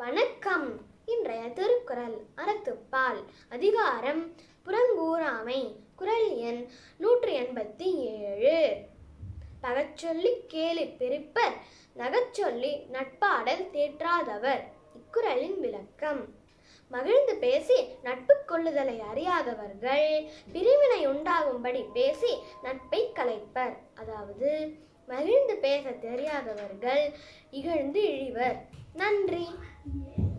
வணக்கம் இன்றைய திருக்குறள் அறத்துப்பால் அதிகாரம் புறங்கூறாமை குறள் எண் நூற்றி எண்பத்தி ஏழு பகச்சொல்லி கேலி பிரிப்பர் நகச்சொல்லி நட்பாடல் தேற்றாதவர் இக்குறளின் விளக்கம் மகிழ்ந்து பேசி நட்பு கொள்ளுதலை அறியாதவர்கள் பிரிவினை உண்டாகும்படி பேசி நட்பை கலைப்பர் அதாவது மகிழ்ந்து பேச தெரியாதவர்கள் இகழ்ந்து இழிவர் நன்றி